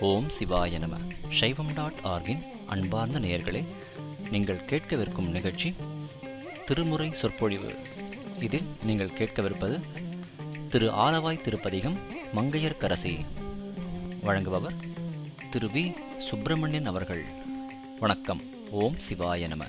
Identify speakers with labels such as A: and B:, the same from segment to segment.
A: ஓம் சிவாய நம சைவம் டாட் ஆர்கின் அன்பார்ந்த நேயர்களே நீங்கள் கேட்கவிருக்கும் நிகழ்ச்சி திருமுறை சொற்பொழிவு இதில் நீங்கள் கேட்கவிருப்பது திரு ஆலவாய் திருப்பதிகம் மங்கையர் கரசி வழங்குபவர் திரு வி சுப்பிரமணியன் அவர்கள் வணக்கம் ஓம் சிவாய நம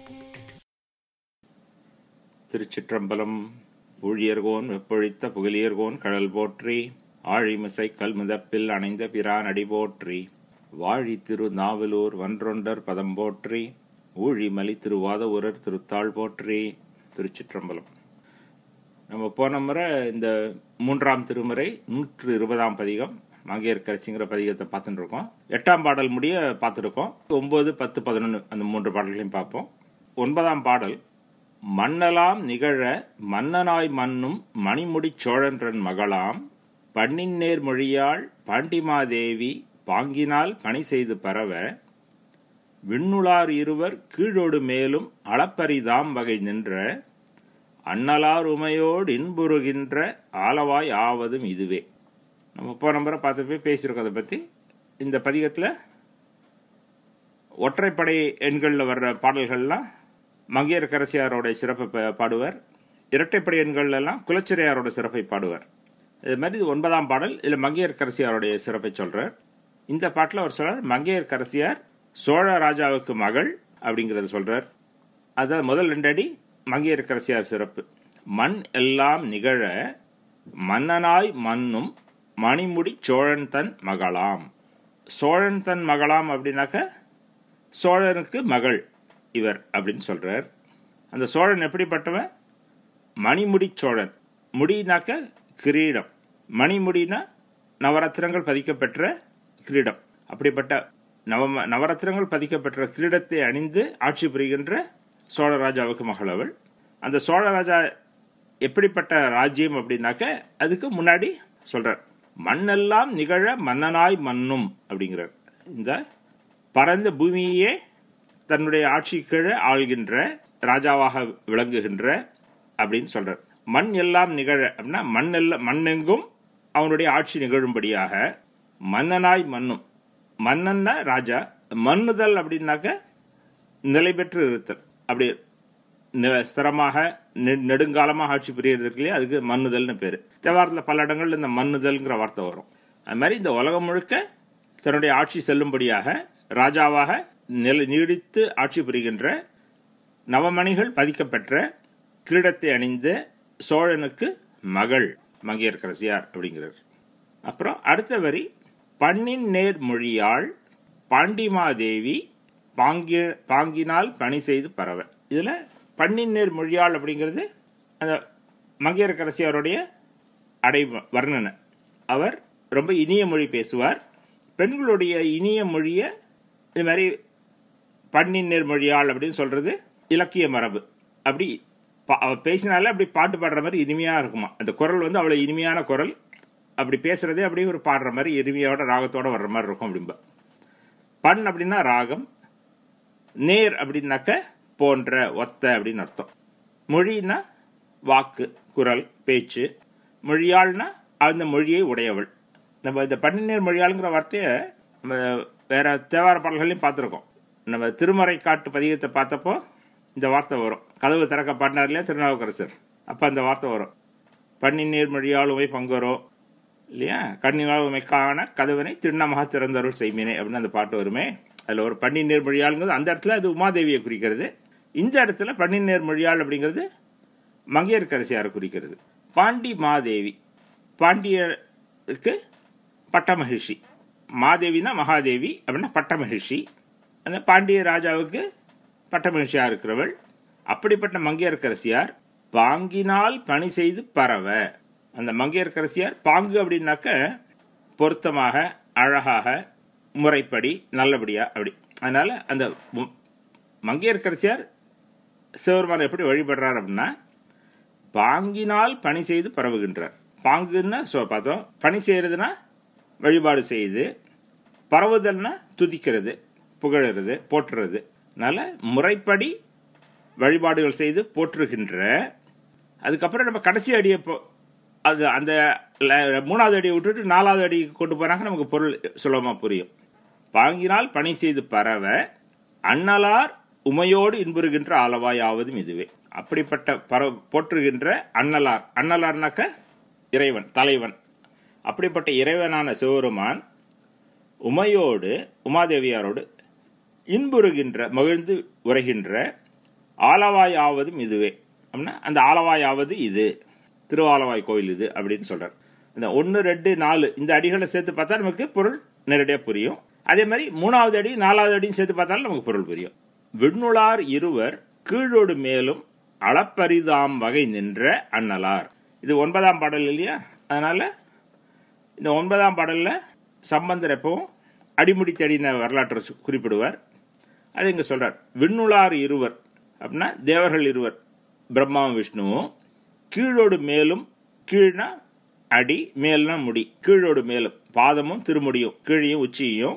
B: திருச்சிற்றம்பலம் ஊழியர்கோன் வெப்பொழித்த புகழியர்கோன் கடல் போற்றி ஆழிமிசை கல்முதப்பில் அணைந்த பிரான் அடி போற்றி வாழி திரு நாவலூர் வன்றொண்டர் பதம் போற்றி ஊழிமலி திருவாத ஊரர் திருத்தாள் போற்றி திருச்சிற்றம்பலம் நம்ம போன முறை இந்த மூன்றாம் திருமுறை நூற்று இருபதாம் பதிகம் மங்கையர்கரசிங்கிற பதிகத்தை பார்த்துட்டு இருக்கோம் எட்டாம் பாடல் முடிய பார்த்துருக்கோம் ஒன்பது பத்து பதினொன்று அந்த மூன்று பாடல்களையும் பார்ப்போம் ஒன்பதாம் பாடல் மன்னலாம் நிகழ மன்னனாய் மன்னும் மணிமுடிச் சோழன்றன் மகளாம் பண்ணின் நேர் மொழியாள் பாண்டிமாதேவி பாங்கினால் பணி செய்து பரவ விண்ணுளார் இருவர் கீழோடு மேலும் அளப்பரிதாம் வகை நின்ற அன்னலார் உமையோடு இன்புறுகின்ற ஆலவாய் ஆவதும் இதுவே நம்ம போன முறை பார்த்து போய் பேசியிருக்கோம் அதை பற்றி இந்த பதிகத்தில் ஒற்றைப்படை எண்களில் வர்ற பாடல்கள்லாம் மங்கையர் கரசியாரோட சிறப்பை பா- பாடுவார் இரட்டைப்படை எண்கள் எல்லாம் குலச்சிறையாரோட சிறப்பை பாடுவார் இது மாதிரி இது ஒன்பதாம் பாடல் இதில் மங்கையர் கரசியாருடைய சிறப்பை சொல்றார் இந்த பாட்டில் அவர் சொல்றார் மங்கையர் கரசியார் சோழ ராஜாவுக்கு மகள் அப்படிங்கறத சொல்றார் அதான் முதல் ரெண்டு அடி மங்கையர் கரசியார் சிறப்பு மண் எல்லாம் நிகழ மன்னனாய் மன்னும் மணிமுடி சோழன் தன் மகளாம் சோழன் தன் மகளாம் அப்படின்னாக்க சோழனுக்கு மகள் இவர் அப்படின்னு சொல்றார் அந்த சோழன் எப்படிப்பட்டவன் மணிமுடி சோழன் முடினாக்க கிரீடம் மணிமுடினா நவரத்னங்கள் பதிக்கப்பெற்ற கிரீடம் அப்படிப்பட்ட நவ நவரத்னங்கள் பதிக்கப்பெற்ற கிரீடத்தை அணிந்து ஆட்சி புரிகின்ற சோழ ராஜாவுக்கு மகள் அவள் அந்த சோழ ராஜா எப்படிப்பட்ட ராஜ்யம் அப்படின்னாக்க அதுக்கு முன்னாடி சொல்றார் மண்ணெல்லாம் நிகழ மன்னனாய் மன்னும் அப்படிங்கிறார் இந்த பரந்த பூமியே தன்னுடைய ஆட்சி கீழே ஆள்கின்ற ராஜாவாக விளங்குகின்ற அப்படின்னு சொல்றார் மண் எல்லாம் நிகழ அப்படின்னா மண் எல்லாம் மண்ணெங்கும் அவனுடைய ஆட்சி நிகழும்படியாக மன்னனாய் மன்னும் மன்னன்னா ராஜா மன்னுதல் அப்படின்னாக்க நிலை பெற்று இருத்தல் அப்படி நி- ஸ்திரமாக நெ- நெடுங்காலமாக ஆட்சி புரியறதுக்கு இல்லையா அதுக்கு மன்னுதல்னு பேரு தேவாரத்தில் பல இடங்கள்ல இந்த மன்னுதல்ங்கிற வார்த்தை வரும் அது மாதிரி இந்த உலகம் முழுக்க தன்னுடைய ஆட்சி செல்லும்படியாக ராஜாவாக நில நீடித்து ஆட்சி புரிகின்ற நவமணிகள் பதிக்கப்பெற்ற கிரீடத்தை அணிந்த சோழனுக்கு மகள் மங்கையர்கரசியார் அப்படிங்கிறார் அப்புறம் அடுத்த வரி பண்ணின் நேர் மொழியாள் பாண்டிமாதேவி பாங்கி பாங்கினால் பணி செய்து பரவ இதுல பண்ணின் நேர் மொழியாள் அப்படிங்கிறது அந்த மங்கையர்கரசியாருடைய அடை வர்ணனை அவர் ரொம்ப இனிய மொழி பேசுவார் பெண்களுடைய இனிய மொழியை இது மாதிரி பண்ணின் நேர் மொழியாள் அப்படின்னு சொல்றது இலக்கிய மரபு அப்படி பா- அவ பேசினாலே அப்படி பாட்டு பாடுற மாதிரி இனிமையா இருக்குமா அந்த குரல் வந்து அவ்வளவு இனிமையான குரல் அப்படி பேசுறதே அப்படியே ஒரு பாடுற மாதிரி இனிமையோட ராகத்தோட வர்ற மாதிரி இருக்கும் அப்படிம்பா பண் அப்படின்னா ராகம் நேர் அப்படின்னாக்க போன்ற ஒத்த அப்படின்னு அர்த்தம் மொழின்னா வாக்கு குரல் பேச்சு மொழியாள்னா அந்த மொழியை உடையவள் நம்ம இந்த பன்னிநேர் மொழியாளுங்கிற வார்த்தையை நம்ம வேற தேவார பாடல்களையும் பார்த்துருக்கோம் நம்ம திருமறை காட்டு பதிகத்தை பார்த்தப்போ இந்த வார்த்தை வரும் கதவு திறக்க பாடினார் இல்லையா திருநாவுக்கரசர் அப்போ அந்த வார்த்தை வரும் பன்னிநீர் மொழியாளுமை பங்கரோ இல்லையா கண்ணினால் உமைக்கான கதவினை திண்ணமாக திறந்தருள் செய்மினே அப்படின்னு அந்த பாட்டு வருமே அதில் ஒரு பன்னிநீர் மொழியாளுங்கிறது அந்த இடத்துல அது உமாதேவியை குறிக்கிறது இந்த இடத்துல பன்னிநீர் மொழியாள் அப்படிங்கிறது மங்கையர்கரசியாரை குறிக்கிறது பாண்டி மாதேவி பாண்டியருக்கு பட்டமகிழ்ச்சி மாதேவினா மகாதேவி அப்படின்னா பட்டமகிழ்ச்சி அந்த பாண்டிய ராஜாவுக்கு பட்டமகிழ்ச்சியா இருக்கிறவள் அப்படிப்பட்ட மங்கையர்கரசியார் பாங்கினால் பணி செய்து பரவ அந்த மங்கையர்கரசியார் பாங்கு அப்படின்னாக்க பொருத்தமாக அழகாக முறைப்படி நல்லபடியா அப்படி அதனால அந்த மு- மங்கையர்கரசியார் சிவபெருமான் எப்படி வழிபடுறார் அப்படின்னா பாங்கினால் பணி செய்து பரவுகின்றார் பாங்குன்னா சொ- பார்த்தோம் பணி செய்யறதுன்னா வழிபாடு செய்து பரவுதல்னா துதிக்கிறது புகழறது போற்றுறது அதனால முறைப்படி வழிபாடுகள் செய்து போற்றுகின்ற அதுக்கப்புறம் நம்ம கடைசி அடியை போ- அது அந்த ல- மூணாவது அடியை விட்டுட்டு நாலாவது அடி கொண்டு போனாக்க நமக்கு பொருள் சுலபமாக புரியும் பாங்கினால் பணி செய்து பரவ அண்ணலார் உமையோடு இன்புறுகின்ற அளவாயாவதும் இதுவே அப்படிப்பட்ட பர போற்றுகின்ற அண்ணலார் அண்ணலார்னாக்க இறைவன் தலைவன் அப்படிப்பட்ட இறைவனான சிவபெருமான் உமையோடு உமாதேவியாரோடு இன்புறுகின்ற மகிழ்ந்து உரைகின்ற ஆலவாயாவதும் இதுவே அப்படின்னா அந்த ஆலவாயாவது இது திருவாலவாய் கோயில் இது அப்படின்னு சொல்றார் இந்த ஒன்று ரெண்டு நாலு இந்த அடிகளை சேர்த்து பார்த்தா நமக்கு பொருள் நேரடியாக புரியும் அதே மாதிரி மூணாவது அடி நாலாவது அடியும் சேர்த்து பார்த்தாலும் நமக்கு பொருள் புரியும் விண்ணுளார் இருவர் கீழோடு மேலும் அளப்பரிதாம் வகை நின்ற அண்ணலார் இது ஒன்பதாம் பாடல் இல்லையா அதனால இந்த ஒன்பதாம் பாடல்ல சம்பந்தர் எப்பவும் அடிமுடி தேடின வரலாற்றை சு- குறிப்பிடுவார் அது இங்க சொல்றார் விண்ணுளார் இருவர் அப்படின்னா தேவர்கள் இருவர் பிரம்மாவும் விஷ்ணுவும் கீழோடு மேலும் கீழ்னா அடி மேல்னா முடி கீழோடு மேலும் பாதமும் திருமுடியும் கீழையும் உச்சியையும்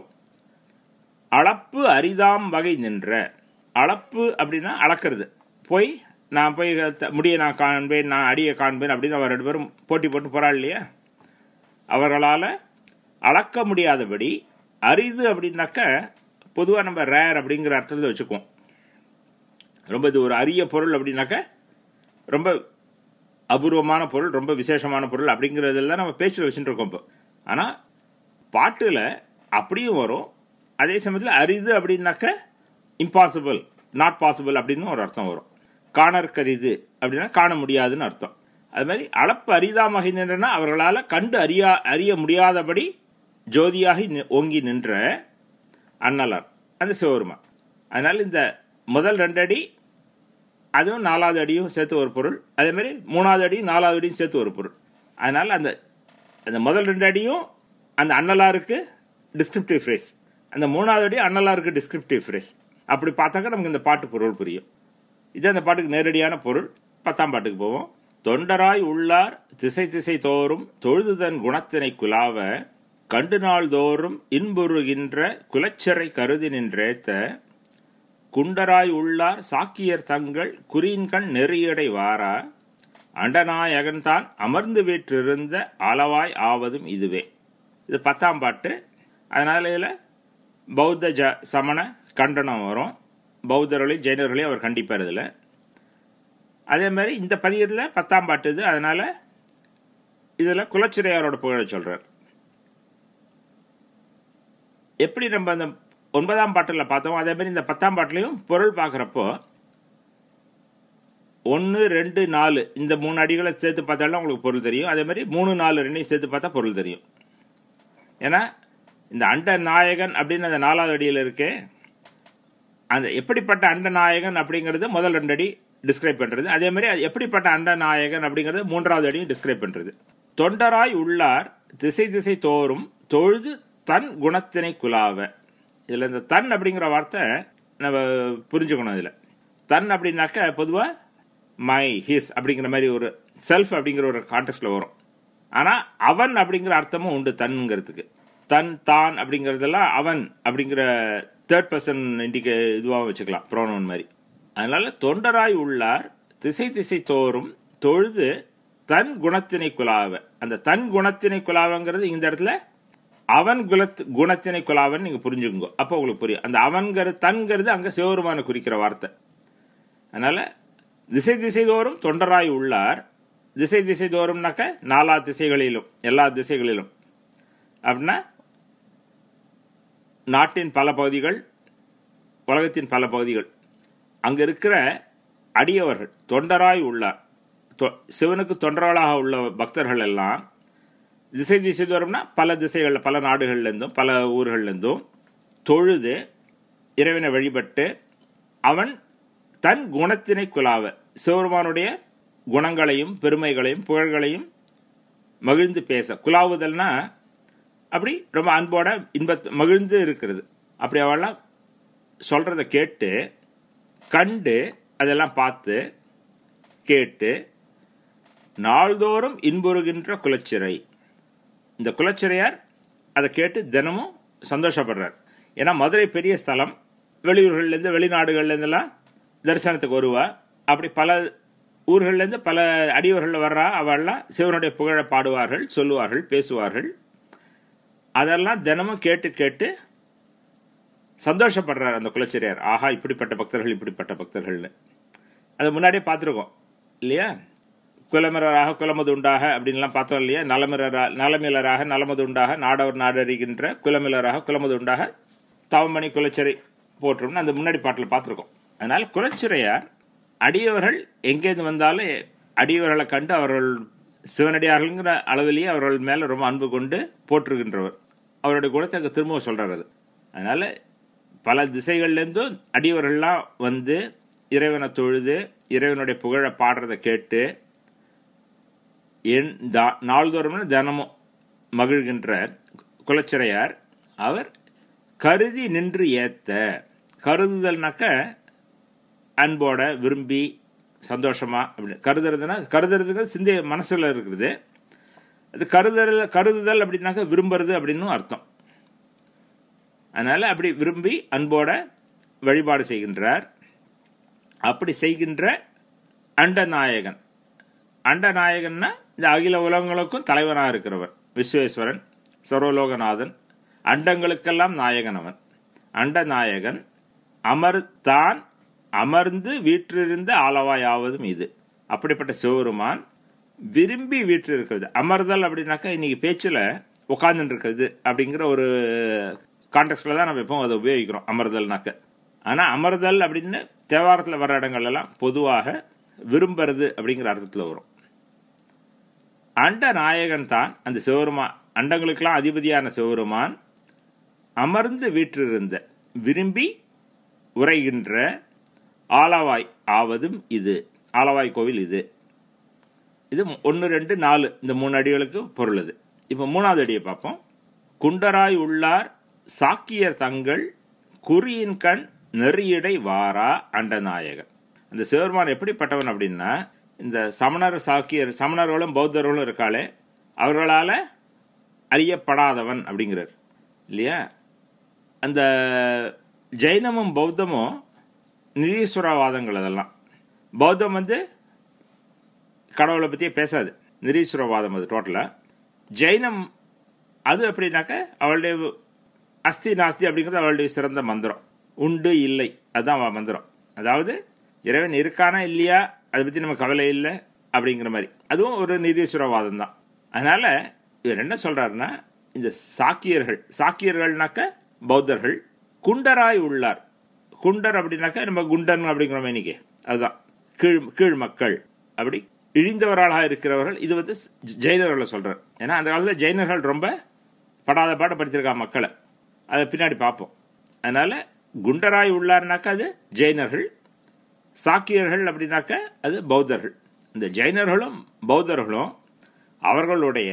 B: அளப்பு அரிதாம் வகை நின்ற அளப்பு அப்படின்னா அளக்கிறது போய் நான் போய் த- முடியை நான் காண்பேன் நான் அடியை காண்பேன் அப்படின்னு அவர் ரெண்டு பேரும் போட்டி போட்டு போறாள் இல்லையா அவர்களால் அளக்க முடியாதபடி அரிது அப்படின்னாக்க பொதுவாக நம்ம ரேர் அப்படிங்கிற அர்த்தத்தில் வச்சுக்குவோம் ரொம்ப இது ஒரு அரிய பொருள் அப்படின்னாக்க ரொம்ப அபூர்வமான பொருள் ரொம்ப விசேஷமான பொருள் அப்படிங்கிறதெல்லாம் நம்ம பேச்சில் வச்சுட்டு இருக்கோம் இப்போ ஆனால் பாட்டில் அப்படியும் வரும் அதே சமயத்தில் அரிது அப்படின்னாக்க இம்பாசிபிள் நாட் பாசிபிள் அப்படின்னு ஒரு அர்த்தம் வரும் காணற்கரிது அப்படின்னா காண முடியாதுன்னு அர்த்தம் அது மாதிரி அளப்பு அரிதாமகை நின்றனா அவர்களால் கண்டு அறியா அறிய முடியாதபடி ஜோதியாகி நி- ஓங்கி நின்ற அண்ணலார் அந்த சிவபெருமான் அதனால இந்த முதல் ரெண்டு அடி அதுவும் நாலாவது அடியும் சேர்த்து ஒரு பொருள் அதே மாதிரி மூணாவது அடியும் நாலாவது அடியும் சேர்த்து ஒரு பொருள் அதனால அந்த அந்த முதல் ரெண்டு அடியும் அந்த அண்ணலாருக்கு டிஸ்கிரிப்டிவ் ஃப்ரேஸ் அந்த மூணாவது அடி அண்ணலாருக்கு டிஸ்கிரிப்டிவ் ஃப்ரேஸ் அப்படி பார்த்தாக்க நமக்கு இந்த பாட்டு பொருள் புரியும் இது அந்த பாட்டுக்கு நேரடியான பொருள் பத்தாம் பாட்டுக்கு போவோம் தொண்டராய் உள்ளார் திசை திசை தோறும் தொழுதுதன் குணத்தினை குலாவ கண்டு நாள் தோறும் இன்புறுகின்ற குலச்சிறை கருதி நின்றேத்த குண்டராய் உள்ளார் சாக்கியர் தங்கள் குறியின்கண் நெறியடை வாரா அண்டநாயகன்தான் அமர்ந்து வீற்றிருந்த அளவாய் ஆவதும் இதுவே இது பத்தாம் பாட்டு அதனால இதுல பௌத்த ஜ சமண கண்டனம் வரும் பௌத்தர்களையும் ஜெயினர்களையும் அவர் கண்டிப்பார் இதில் அதே மாதிரி இந்த பதியத்தில் பத்தாம் பாட்டு இது அதனால இதில் குலச்சிறையாரோட புகழை சொல்றார் எப்படி நம்ம அந்த ஒன்பதாம் பாட்டில் பார்த்தோம் அதே மாதிரி இந்த பத்தாம் பாட்டிலையும் பொருள் பார்க்குறப்போ ஒன்று ரெண்டு நாலு இந்த மூணு அடிகளை சேர்த்து பார்த்தாலும் உங்களுக்கு பொருள் தெரியும் அதே மாதிரி மூணு நாலு ரெண்டையும் சேர்த்து பார்த்தா பொருள் தெரியும் ஏன்னா இந்த அண்ட நாயகன் அப்படின்னு அந்த நாலாவது அடியில் இருக்கே அந்த எப்படிப்பட்ட அண்ட நாயகன் அப்படிங்கிறது முதல் ரெண்டு அடி டிஸ்கிரைப் பண்றது அதே மாதிரி அது எப்படிப்பட்ட அண்ட நாயகன் அப்படிங்கிறது மூன்றாவது அடியும் டிஸ்கிரைப் பண்றது தொண்டராய் உள்ளார் திசை திசை தோறும் தொழுது தன் குணத்தினை குலாவ இதுல இந்த தன் அப்படிங்கிற வார்த்தை நம்ம புரிஞ்சுக்கணும் இதுல தன் அப்படின்னாக்க பொதுவா மை ஹிஸ் அப்படிங்கிற மாதிரி ஒரு செல்ஃப் அப்படிங்கிற ஒரு கான்டெக்ட்ல வரும் ஆனா அவன் அப்படிங்கிற அர்த்தமும் உண்டு தன்ங்கிறதுக்கு தன் தான் அப்படிங்கிறதெல்லாம் அவன் அப்படிங்கிற தேர்ட் பர்சன் இண்டிகே இதுவாக வச்சுக்கலாம் ப்ரோனோன் மாதிரி அதனால தொண்டராய் உள்ளார் திசை திசை தோறும் தொழுது தன் குணத்தினை குலாவ அந்த தன் குணத்தினை குலாவங்கிறது இந்த இடத்துல அவன் குலத் குணத்தினை குலாவன்னு நீங்க புரிஞ்சுக்கோங்க அப்போ உங்களுக்கு புரியும் அந்த அவன்கிறது தன்கிறது அங்க சிவபெருமானை குறிக்கிற வார்த்தை அதனால திசை திசை தோறும் தொண்டராய் உள்ளார் திசை திசை தோறும்னாக்க நாலா திசைகளிலும் எல்லா திசைகளிலும் அப்படின்னா நாட்டின் பல பகுதிகள் உலகத்தின் பல பகுதிகள் அங்க இருக்கிற அடியவர்கள் தொண்டராய் உள்ளார் தொ- சிவனுக்கு தொண்டர்களாக உள்ள பக்தர்கள் எல்லாம் திசை திசை தோறும்னா பல திசைகளில் பல நாடுகள்ல இருந்தும் பல ஊர்கள்ல இருந்தும் தொழுது இறைவனை வழிபட்டு அவன் தன் குணத்தினை குலாவ சிவபெருமானுடைய குணங்களையும் பெருமைகளையும் புகழ்களையும் மகிழ்ந்து பேச குலாவுதல்னா அப்படி ரொம்ப அன்போட இன்ப மகிழ்ந்து இருக்கிறது அப்படி அவெல்லாம் சொல்றத கேட்டு கண்டு அதெல்லாம் பார்த்து கேட்டு நாள்தோறும் இன்புறுகின்ற குலச்சிறை இந்த குலச்சிறையார் அதை கேட்டு தினமும் சந்தோஷப்படுறார் ஏன்னா மதுரை பெரிய ஸ்தலம் வெளியூர்கள்லேருந்து வெளிநாடுகள்லேருந்துலாம் தரிசனத்துக்கு வருவா அப்படி பல ஊர்கள்லேருந்து பல அடியவர்கள் வர்றா அவெல்லாம் சிவனுடைய புகழை பாடுவார்கள் சொல்லுவார்கள் பேசுவார்கள் அதெல்லாம் தினமும் கேட்டு கேட்டு சந்தோஷப்படுறார் அந்த குலச்சரியார் ஆஹா இப்படிப்பட்ட பக்தர்கள் இப்படிப்பட்ட பக்தர்கள்னு அது முன்னாடியே பார்த்துருக்கோம் இல்லையா குலமிரராக குலமது உண்டாக அப்படின்லாம் பார்த்தோம் இல்லையா நலமிரரா நலமிலராக நலமது உண்டாக நாடவர் நாடறிகின்ற குலமிலராக குலமது உண்டாக தவமணி குலச்சரை போற்றோம்னு அந்த முன்னாடி பாட்டில் பார்த்துருக்கோம் அதனால் குலச்சிறையார் அடியவர்கள் எங்கேருந்து வந்தாலும் அடியவர்களை கண்டு அவர்கள் சிவனடியார்கள்ங்கிற அளவிலேயே அவர்கள் மேலே ரொம்ப அன்பு கொண்டு போற்றுகின்றவர் அவருடைய குணத்தை அங்கே திரும்பவும் சொல்கிறார் அது அதனால் பல திசைகள்லேருந்தும் அடியவர்கள்லாம் வந்து இறைவனை தொழுது இறைவனுடைய புகழை பாடுறதை கேட்டு என் தா- நாள்தோறும் தினமும் மகிழ்கின்ற குலச்சிறையார் அவர் கருதி நின்று ஏத்த கருதுதல்னாக்க அன்போட விரும்பி சந்தோஷமா அப்படி கருதுறதுன்னா கருதுறதுக்கு சிந்தை மனசுல இருக்குது அது கருதல் கருதுதல் அப்படின்னாக்க விரும்புறது அப்படின்னு அர்த்தம் அதனால அப்படி விரும்பி அன்போட வழிபாடு செய்கின்றார் அப்படி செய்கின்ற அண்டநாயகன் அண்டநாயகன்னா இந்த அகில உலகங்களுக்கும் தலைவனாக இருக்கிறவர் விஸ்வேஸ்வரன் சர்வலோகநாதன் அண்டங்களுக்கெல்லாம் நாயகன் அவன் அண்டநாயகன் அமர்தான் அமர்ந்து வீற்றிருந்த ஆளவாயாவதும் இது அப்படிப்பட்ட சிவபெருமான் விரும்பி வீற்றிருக்கிறது அமர்தல் அப்படின்னாக்கா இன்னைக்கு பேச்சில் உட்கார்ந்துட்டு இருக்கிறது அப்படிங்கிற ஒரு கான்டெக்ட்ல தான் நம்ம எப்பவும் அதை உபயோகிக்கிறோம் அமர்தல்னாக்க ஆனால் அமர்தல் அப்படின்னு தேவாரத்தில் வர இடங்கள் எல்லாம் பொதுவாக விரும்புறது அப்படிங்கிற அர்த்தத்தில் வரும் அண்ட நாயகன் தான் அந்த சிவபெருமான் அண்டங்களுக்கெல்லாம் அதிபதியான சிவபெருமான் அமர்ந்து வீற்றிருந்த விரும்பி உரைகின்ற ஆலவாய் ஆவதும் இது ஆலவாய் கோவில் இது இது ஒன்று ரெண்டு நாலு இந்த மூணு அடிகளுக்கு பொருள் இது இப்போ மூணாவது அடியை பார்ப்போம் குண்டராய் உள்ளார் சாக்கியர் தங்கள் குறியின் கண் நெறியடை வாரா அண்டநாயகன் அந்த சிவருமான் எப்படிப்பட்டவன் அப்படின்னா இந்த சமணர் சாக்கியர் சமணர்களும் பௌத்தர்களும் இருக்காளே அவர்களால் அறியப்படாதவன் அப்படிங்கிறார் இல்லையா அந்த ஜெயினமும் பௌத்தமும் நிரீஸ்வரவாதங்கள் அதெல்லாம் பௌத்தம் வந்து கடவுளை பற்றியே பேசாது நிரீஸ்வரவாதம் அது டோட்டலாக ஜெயினம் அது எப்படின்னாக்க அவளுடைய அஸ்தி நாஸ்தி அப்படிங்கிறது அவளுடைய சிறந்த மந்திரம் உண்டு இல்லை அதுதான் அவள் மந்திரம் அதாவது இறைவன் இருக்கானா இல்லையா அதை பற்றி நம்ம கவலை இல்லை அப்படிங்கிற மாதிரி அதுவும் ஒரு நிரீஸ்வரவாதம் தான் அதனால இவர் என்ன சொல்றாருன்னா இந்த சாக்கியர்கள் சாக்கியர்கள்னாக்க பௌத்தர்கள் குண்டராய் உள்ளார் குண்டர் அப்படின்னாக்க நம்ம குண்டன் அப்படிங்கிறோம் இன்னைக்கு அதுதான் கீழ் கீழ் மக்கள் அப்படி இழிந்தவர்களாக இருக்கிறவர்கள் இது வந்து ஜெயினர்களை சொல்றார் ஏன்னா அந்த காலத்தில் ஜெயினர்கள் ரொம்ப படாத பாடு படுத்திருக்கா மக்களை அதை பின்னாடி பார்ப்போம் அதனால குண்டராய் உள்ளார்னாக்கா அது ஜெயினர்கள் சாக்கியர்கள் அப்படின்னாக்க அது பௌத்தர்கள் இந்த ஜெயினர்களும் பௌத்தர்களும் அவர்களுடைய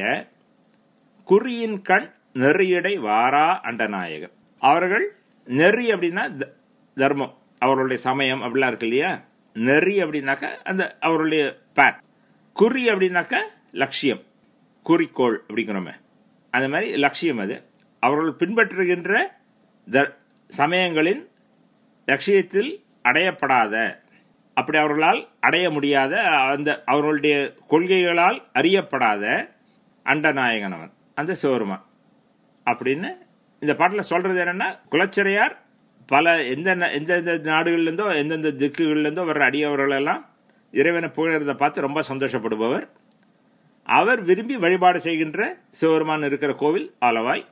B: குறியின் கண் நெறியடை வாரா அண்டநாயகர் அவர்கள் நெறி அப்படின்னா த- தர்மம் அவர்களுடைய சமயம் அப்படிலாம் இருக்கு இல்லையா நெறி அப்படின்னாக்க அந்த அவர்களுடைய பேத் குறி அப்படின்னாக்க லட்சியம் குறிக்கோள் அப்படிங்கிறோமே அந்த மாதிரி லட்சியம் அது அவர்கள் பின்பற்றுகின்ற த சமயங்களின் லட்சியத்தில் அடையப்படாத அப்படி அவர்களால் அடைய முடியாத அந்த அவர்களுடைய கொள்கைகளால் அறியப்படாத அண்டநாயகன் அவன் அந்த சிவருமான் அப்படின்னு இந்த பாட்டில் சொல்றது என்னன்னா குலச்சிறையார் பல எந்த ந- எந்தெந்த நாடுகள்லேருந்தோ எந்தெந்த திக்குகள்லேருந்தோ வர்ற அடியவர்கள் எல்லாம் இறைவனை புகழறதை பார்த்து ரொம்ப சந்தோஷப்படுபவர் அவர் விரும்பி வழிபாடு செய்கின்ற சிவபெருமான் இருக்கிற கோவில் ஆலவாய்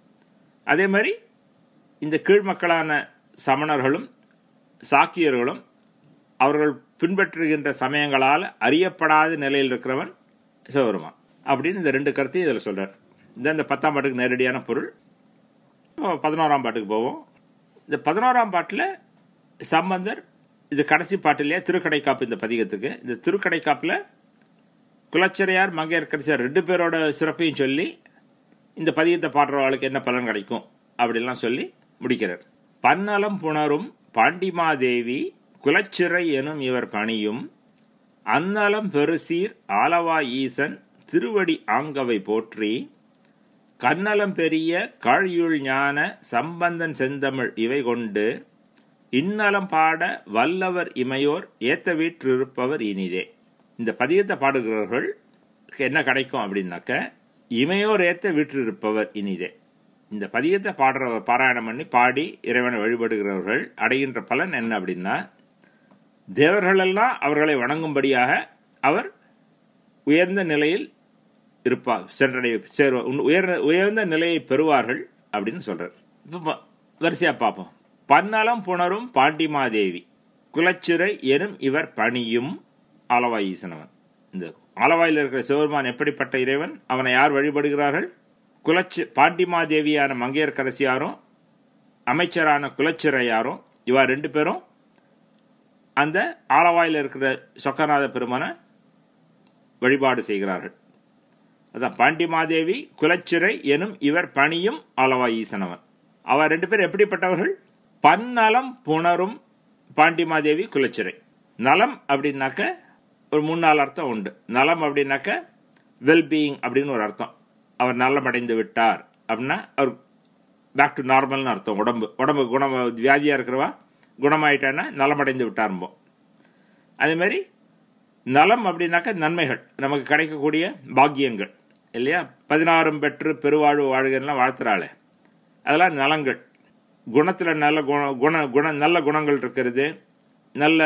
B: அதே மாதிரி இந்த கீழ்மக்களான சமணர்களும் சாக்கியர்களும் அவர்கள் பின்பற்றுகின்ற சமயங்களால் அறியப்படாத நிலையில் இருக்கிறவன் சிவபெருமான் அப்படின்னு இந்த ரெண்டு கருத்தையும் இதில் சொல்றார் இந்த இந்த பத்தாம் பாட்டுக்கு நேரடியான பொருள் இப்போ பதினோராம் பாட்டுக்கு போவோம் இந்த பதினோராம் பாட்டில் சம்பந்தர் இது கடைசி பாட்டிலேயே திருக்கடைக்காப்பு இந்த பதிகத்துக்கு இந்த திருக்கடைக்காப்பில் குலச்சிறையார் மங்கையர்கரசியார் ரெண்டு பேரோட சிறப்பையும் சொல்லி இந்த பதிகத்தை பாடுறவளுக்கு என்ன பலன் கிடைக்கும் அப்படிலாம் சொல்லி முடிக்கிறார் பன்னலம் புணரும் பாண்டிமாதேவி குலச்சிறை எனும் இவர் பணியும் அன்னலம் பெருசீர் ஆலவா ஈசன் திருவடி ஆங்கவை போற்றி கன்னலம் பெரிய காழியுள் ஞான சம்பந்தன் செந்தமிழ் இவை கொண்டு இந்நலம் பாட வல்லவர் இமையோர் ஏத்த வீற்றிருப்பவர் இனிதே இந்த பதிகத்தை பாடுகிறவர்கள் என்ன கிடைக்கும் அப்படின்னாக்க இமையோர் ஏத்த வீற்றிருப்பவர் இனிதே இந்த பதிகத்தை பாடுற பாராயணம் பண்ணி பாடி இறைவனை வழிபடுகிறவர்கள் அடைகின்ற பலன் என்ன அப்படின்னா தேவர்களெல்லாம் அவர்களை வணங்கும்படியாக அவர் உயர்ந்த நிலையில் இருப்பார் சென்றடைய சேர்வ உயர்ந்த உயர்ந்த நிலையை பெறுவார்கள் அப்படின்னு சொல்றார் இப்போ வரிசையா பார்ப்போம் பன்னலம் புணரும் பாண்டிமாதேவி குலச்சிறை எனும் இவர் பணியும் ஆலவாய் ஈசனவன் இந்த ஆலவாயில் இருக்கிற சிவபெருமான் எப்படிப்பட்ட இறைவன் அவனை யார் வழிபடுகிறார்கள் குலச்சி பாண்டிமாதேவியான மங்கையர்கரசியாரும் அமைச்சரான குலச்சிறையாரும் இவா ரெண்டு பேரும் அந்த ஆலவாயில் இருக்கிற சொக்கநாத பெருமனை வழிபாடு செய்கிறார்கள் அதான் பாண்டிமாதேவி குலச்சிறை எனும் இவர் பணியும் ஆலவாய் ஈசனவன் அவ ரெண்டு பேர் எப்படிப்பட்டவர்கள் பன்னலம் புணரும் பாண்டிமாதேவி குலச்சிறை நலம் அப்படின்னாக்க ஒரு மூணு நாலு அர்த்தம் உண்டு நலம் அப்படின்னாக்க வெல்பீயிங் அப்படின்னு ஒரு அர்த்தம் அவர் நலமடைந்து விட்டார் அப்படின்னா அவர் பேக் டு நார்மல்னு அர்த்தம் உடம்பு உடம்பு குணம் வியாதியாக இருக்கிறவா குணமாயிட்டான்னா நலமடைந்து விட்டாரும்போம் அதே மாதிரி நலம் அப்படின்னாக்க நன்மைகள் நமக்கு கிடைக்கக்கூடிய பாக்கியங்கள் இல்லையா பதினாறும் பெற்று பெருவாழ்வு வாழ்கள்லாம் வாழ்த்துறாளே அதெல்லாம் நலங்கள் குணத்தில் நல்ல குண குண குண நல்ல குணங்கள் இருக்கிறது நல்ல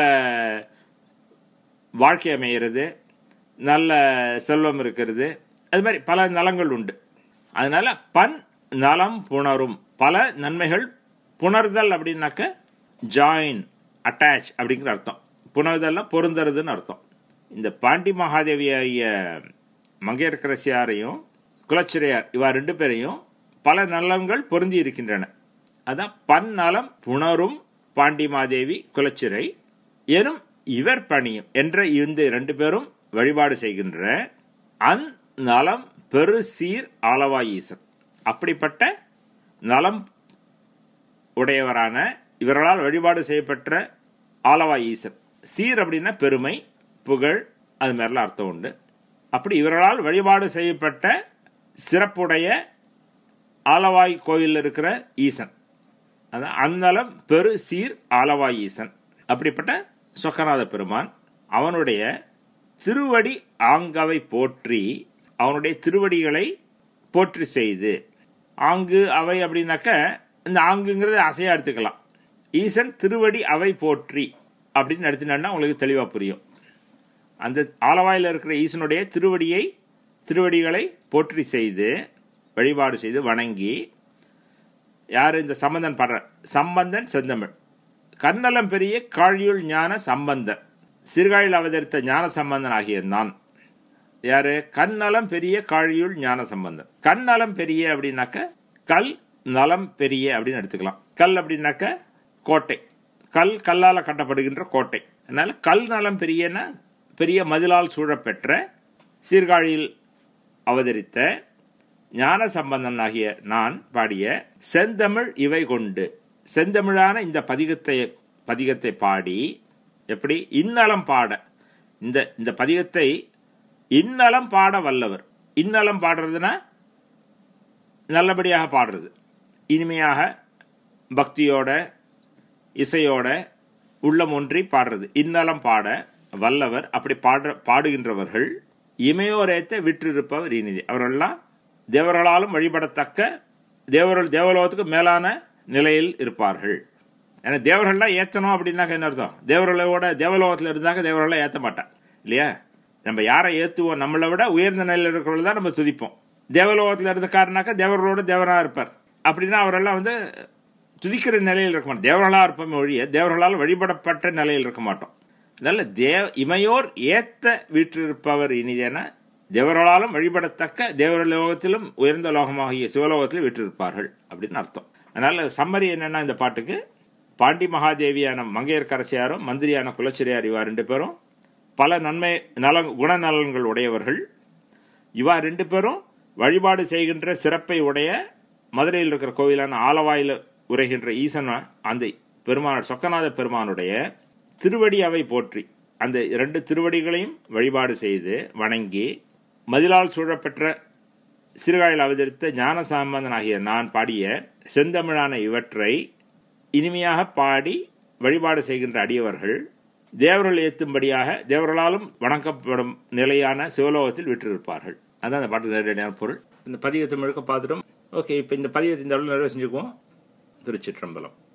B: வாழ்க்கை அமைகிறது நல்ல செல்வம் இருக்கிறது அது மாதிரி பல நலங்கள் உண்டு அதனால பன் நலம் புணரும் பல நன்மைகள் புணர்தல் அப்படின்னாக்க ஜாயின் அட்டாச் அப்படிங்கிற அர்த்தம் புணர்தல்ல பொருந்துறதுன்னு அர்த்தம் இந்த பாண்டி மகாதேவியாகிய மங்கையர்கரசியாரையும் குலச்சிறையார் இவா ரெண்டு பேரையும் பல நலன்கள் பொருந்தி இருக்கின்றன அதான் பன்னலம் புணரும் பாண்டிமாதேவி குலச்சிறை எனும் இவர் பணியும் என்ற இந்த ரெண்டு பேரும் வழிபாடு செய்கின்ற அந் நலம் பெரு சீர் ஆலவாய் ஈசன் அப்படிப்பட்ட நலம் உடையவரான இவர்களால் வழிபாடு செய்யப்பட்ட ஆலவாய் ஈசன் சீர் அப்படின்னா பெருமை புகழ் அது மாதிரிலாம் அர்த்தம் உண்டு அப்படி இவர்களால் வழிபாடு செய்யப்பட்ட சிறப்புடைய ஆலவாய் கோயில் இருக்கிற ஈசன் அதான் அந்நலம் பெரு சீர் ஆலவாய் ஈசன் அப்படிப்பட்ட சொக்கநாத பெருமான் அவனுடைய திருவடி ஆங்கவை போற்றி அவனுடைய திருவடிகளை போற்றி செய்து ஆங்கு அவை அப்படின்னாக்க இந்த ஆங்குங்கிறத அசையா எடுத்துக்கலாம் ஈசன் திருவடி அவை போற்றி அப்படின்னு எடுத்துனா உங்களுக்கு தெளிவாக புரியும் அந்த ஆலவாயில் இருக்கிற ஈசனுடைய திருவடியை திருவடிகளை போற்றி செய்து வழிபாடு செய்து வணங்கி யார் இந்த சம்பந்தன் பாடுற சம்பந்தன் செந்தமிழ் கண்ணலம் பெரிய காழியுள் ஞான சம்பந்தன் சிறுகாழில் அவதரித்த ஞான சம்பந்தன் ஆகிய நான் யாரு கண்ணலம் பெரிய காழியுள் ஞான சம்பந்தன் கண்ணலம் பெரிய அப்படின்னாக்க கல் நலம் பெரிய அப்படின்னு எடுத்துக்கலாம் கல் அப்படின்னாக்க கோட்டை கல் கல்லால் கட்டப்படுகின்ற கோட்டை அதனால கல் நலம் பெரியனா பெரிய மதிலால் சூழப்பெற்ற சீர்காழியில் அவதரித்த ஞான சம்பந்தன் ஆகிய நான் பாடிய செந்தமிழ் இவை கொண்டு செந்தமிழான இந்த பதிகத்தை பதிகத்தை பாடி எப்படி இந்நலம் பாட இந்த இந்த பதிகத்தை இந்நலம் பாட வல்லவர் இந்நலம் பாடுறதுன்னா நல்லபடியாக பாடுறது இனிமையாக பக்தியோட இசையோட உள்ளம் ஒன்றி பாடுறது இந்நலம் பாட வல்லவர் அப்படி பாடுற பாடுகின்றவர்கள் இமையோரேத்த விற்றிருப்பவர் இனிதி அவர்கள்லாம் தேவர்களாலும் வழிபடத்தக்க தேவர்கள் தேவலோகத்துக்கு மேலான நிலையில் இருப்பார்கள் ஏன்னா தேவர்கள்லாம் ஏற்றணும் அப்படின்னாக்க என்ன அர்த்தம் தேவர்களோட தேவலோகத்தில் இருந்தாக்க தேவர்கள்லாம் ஏற்ற மாட்டான் இல்லையா நம்ம யாரை ஏற்றுவோம் நம்மளை விட உயர்ந்த நிலையில் இருக்கிறவர்கள் தான் நம்ம துதிப்போம் தேவலோகத்தில் இருந்தக்காரனாக்கா தேவர்களோட தேவராக இருப்பார் அப்படின்னா அவரெல்லாம் வந்து துதிக்கிற நிலையில் இருக்க மாட்டோம் தேவர்களாக இருப்போமே ஒழிய தேவர்களால் வழிபடப்பட்ட நிலையில் இருக்க மாட்டோம் அதனால தேவ இமையோர் ஏத்த வீற்றிருப்பவர் இனிதென தேவர்களாலும் வழிபடத்தக்க தேவர லோகத்திலும் உயர்ந்த லோகமாகிய சிவலோகத்திலும் வீற்றிருப்பார்கள் அப்படின்னு அர்த்தம் அதனால சம்மரி என்னன்னா இந்த பாட்டுக்கு பாண்டி மகாதேவியான மங்கையர்கரசியாரும் மந்திரியான குலச்சிரியார் இவா ரெண்டு பேரும் பல நன்மை நல குணநலன்கள் உடையவர்கள் இவா ரெண்டு பேரும் வழிபாடு செய்கின்ற சிறப்பை உடைய மதுரையில் இருக்கிற கோவிலான ஆலவாயில் உரைகின்ற ஈசன் அந்த பெருமான் சொக்கநாத பெருமானுடைய திருவடி அவை போற்றி அந்த இரண்டு திருவடிகளையும் வழிபாடு செய்து வணங்கி மதிலால் சூழப்பெற்ற சிறுகாயில் அவதரித்த ஞான சம்பந்தன் ஆகிய நான் பாடிய செந்தமிழான இவற்றை இனிமையாக பாடி வழிபாடு செய்கின்ற அடியவர்கள் தேவர்கள் ஏத்தும்படியாக தேவர்களாலும் வணங்கப்படும் நிலையான சிவலோகத்தில் விற்றிருப்பார்கள் அதான் அந்த பாட்டு நேரடியான பொருள் இந்த பதிகத்தை முழுக்க பார்த்துட்டோம் ஓகே இப்போ இந்த பதிகத்தை இந்த அளவு நிறைவு செஞ்சுக்குவோம் திருச்சிற்றம்பலம்